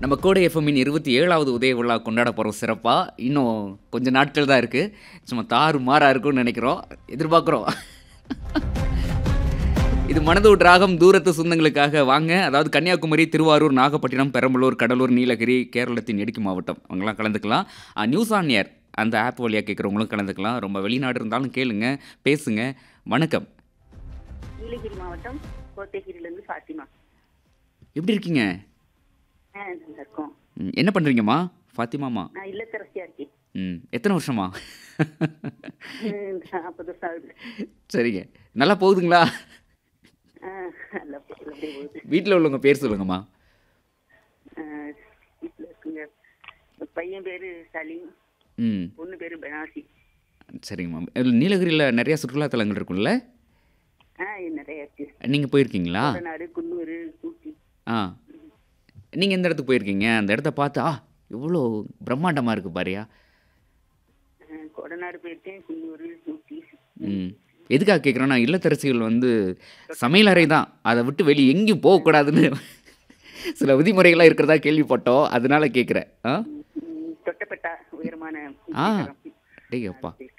நம்ம கோடை எஃப்எம்மின் இருபத்தி ஏழாவது உதய விழா கொண்டாட போகிறோம் சிறப்பாக இன்னும் கொஞ்சம் நாட்கள் தான் இருக்குது சும்மா தாறு மாறா இருக்கும்னு நினைக்கிறோம் எதிர்பார்க்குறோம் இது மனது ராகம் தூரத்து சொந்தங்களுக்காக வாங்க அதாவது கன்னியாகுமரி திருவாரூர் நாகப்பட்டினம் பெரம்பலூர் கடலூர் நீலகிரி கேரளத்தின் இடுக்கி மாவட்டம் அவங்களாம் கலந்துக்கலாம் ஆ, நியூஸ் ஆன் ஏர் அந்த ஆப் வழியாக கேட்குறவங்களும் கலந்துக்கலாம் ரொம்ப வெளிநாடு இருந்தாலும் கேளுங்க பேசுங்க வணக்கம் நீலகிரி மாவட்டம் கோத்தகிரிலேருந்து ஃபாத்திமா எப்படி இருக்கீங்க ஆ நல்லா இருக்கோம் ம், என்ன பண்ணுறீங்கம்மா ஃபாத்திமாமா நான் இல்லத்தரசியா இருக்கேன் ம் எத்தனை வருஷமா ம், நாற்பது வருஷம் ஆகுது சரிங்க நல்லா போகுதுங்களா ஆ, நல்லா போ- அப்படியே போகுது வீட்டில் உள்ளவங்க பேர் சொல்லுங்கம்மா ஆ, வீட்டுல இருக்குங்க பையன் பேரு சலீம் ம் பொண்ணு பேரு பெனாசி சரிங்கம்மா இதில் நீலகிரியில் நிறைய சுற்றுலாத்தலங்கள் இருக்கும்ல ஆ நிறைய இருக்கு நீங்கள் போயிருக்கீங்களா கொடநாடு குன்னூர் ஊட்டி ஆ நீங்கள் எந்த இடத்துக்கு போயிருக்கீங்க அந்த இடத்த பார்த்து ஆ இவ்வளோ பிரம்மாண்டமாக இருக்குது பாரியா ஆ, கொடநாடு போயிருக்கேன் குன்னூர் ஊட்டி ம் எதுக்காக கேட்குறேன்னா இல்லத்தரசிகள் வந்து சமையல் அறை தான் அதை விட்டு வெளியே எங்கேயும் போகக்கூடாதுன்னு சில விதிமுறைகள்லாம் இருக்கிறதா கேள்விப்பட்டோம் அதனால கேட்குறேன் ஆ ம், தொட்டப்பட்டா உயரமான ஆ நகரம். டேய் அப்பா அது